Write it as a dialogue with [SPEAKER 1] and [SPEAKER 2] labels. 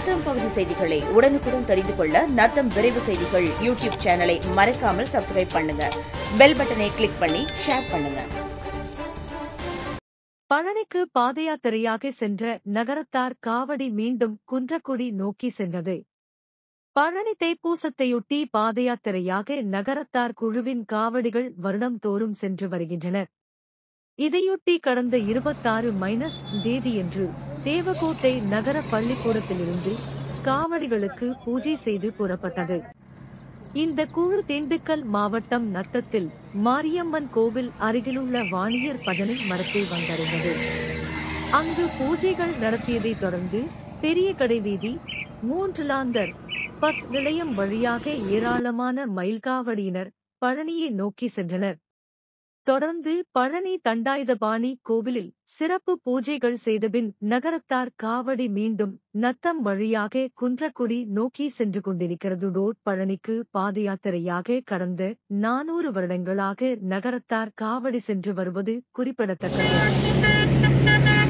[SPEAKER 1] நத்தம் பகுதி செய்திகளை உடனுக்குடன் தெரிந்து கொள்ள நத்தம் விரைவு செய்திகள் யூடியூப் சேனலை மறக்காமல் சப்ஸ்கிரைப் பண்ணுங்க பெல் பட்டனை கிளிக் பண்ணி ஷேர் பண்ணுங்க
[SPEAKER 2] பழனிக்கு பாதயாத்திரையாக சென்ற நகரத்தார் காவடி மீண்டும் குன்றக்குடி நோக்கி சென்றது பழனி தைப்பூசத்தையொட்டி பாதயாத்திரையாக நகரத்தார் குழுவின் காவடிகள் வருடம்தோறும் சென்று வருகின்றனர் இதையொட்டி கடந்த இருபத்தாறு மைனஸ் தேதியன்று தேவகோட்டை நகர பள்ளிக்கூடத்திலிருந்து காவடிகளுக்கு பூஜை செய்து புறப்பட்டது இந்த குழு திண்டுக்கல் மாவட்டம் நத்தத்தில் மாரியம்மன் கோவில் அருகிலுள்ள வாணியர் பஜனை மரத்தை வந்தடைந்தது அங்கு பூஜைகள் நடத்தியதைத் தொடர்ந்து பெரிய கடை வீதி மூன்றுலாந்தர் பஸ் நிலையம் வழியாக ஏராளமான மயில்காவடியினர் பழனியை நோக்கி சென்றனர் தொடர்ந்து பழனி தண்டாயுதபாணி கோவிலில் சிறப்பு பூஜைகள் செய்தபின் நகரத்தார் காவடி மீண்டும் நத்தம் வழியாக குன்றக்குடி நோக்கி சென்று கொண்டிருக்கிறது ரோட் பழனிக்கு பாதயாத்திரையாக கடந்த நானூறு வருடங்களாக நகரத்தார் காவடி சென்று வருவது குறிப்பிடத்தக்கது